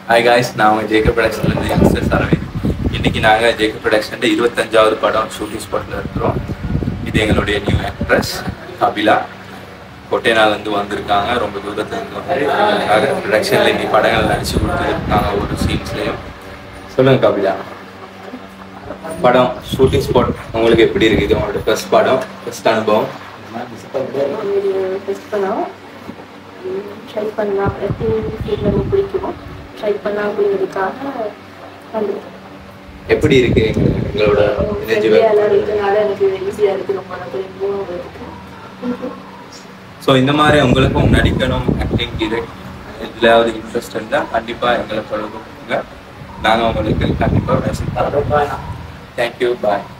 hi guys நான் உங்கள் JK ப்ரொடக்ஷன்லேருந்து youngster Saravanan இன்னைக்கு நாங்கள் ஜேகே ப்ரொடக்ஷன் இருபத்தஞ்சாவது படம் ஷூட்டிங் ஸ்பாட்டில் இருக்கிறோம் இது எங்களுடைய நியூ ஆக்ட்ரஸ் கபிலா கொட்டைனாலேருந்து வந்திருக்காங்க ரொம்ப தூரத்துலேருந்து வந்திருக்காங்க ப்ரொடக்ஷனில் இன்னைக்கு படங்கள் நடிச்சு கொடுத்துருக்காங்க ஒரு சீன்ஸ்லேயும் சொல்லுங்கள் கபிலா படம் ஷூட்டிங் ஸ்பாட் உங்களுக்கு எப்படி இருக்குது இது உங்களோட ஃபர்ஸ்ட் படம் ஃபர்ஸ்ட் அனுபவம் ஒரு டெஸ்ட் பண்ணோம் ட்ரை பண்ணலாம் எப்படி ஃபீல் ரொம்ப பிடிக்கும் ட்ரை பண்ணலாம் அப்படிங்கிறதுக்காக வந்துருக்கேன் எப்படி இருக்கு எங்க- எங்களோட எனர்ஜி ஃப்ரெண்ட்லியாக இருக்கிறதுனால எனக்கு ஈஸியாக இருக்குது ரொம்ப நல்லா இம்ப்ரூவ் இருக்கு ஸோ இந்த மாதிரி உங்களுக்கும் நடிக்கணும் ஆக்டிங் டிரெக்ட் எதுலையாவது இன்ட்ரெஸ்ட் இருந்தால் கண்டிப்பாக எங்களை தொடர்பு பண்ணுங்க நாங்கள் உங்களுக்கு கண்டிப்பாக மெசேஜ் தரோம் தேங்க்யூ பாய்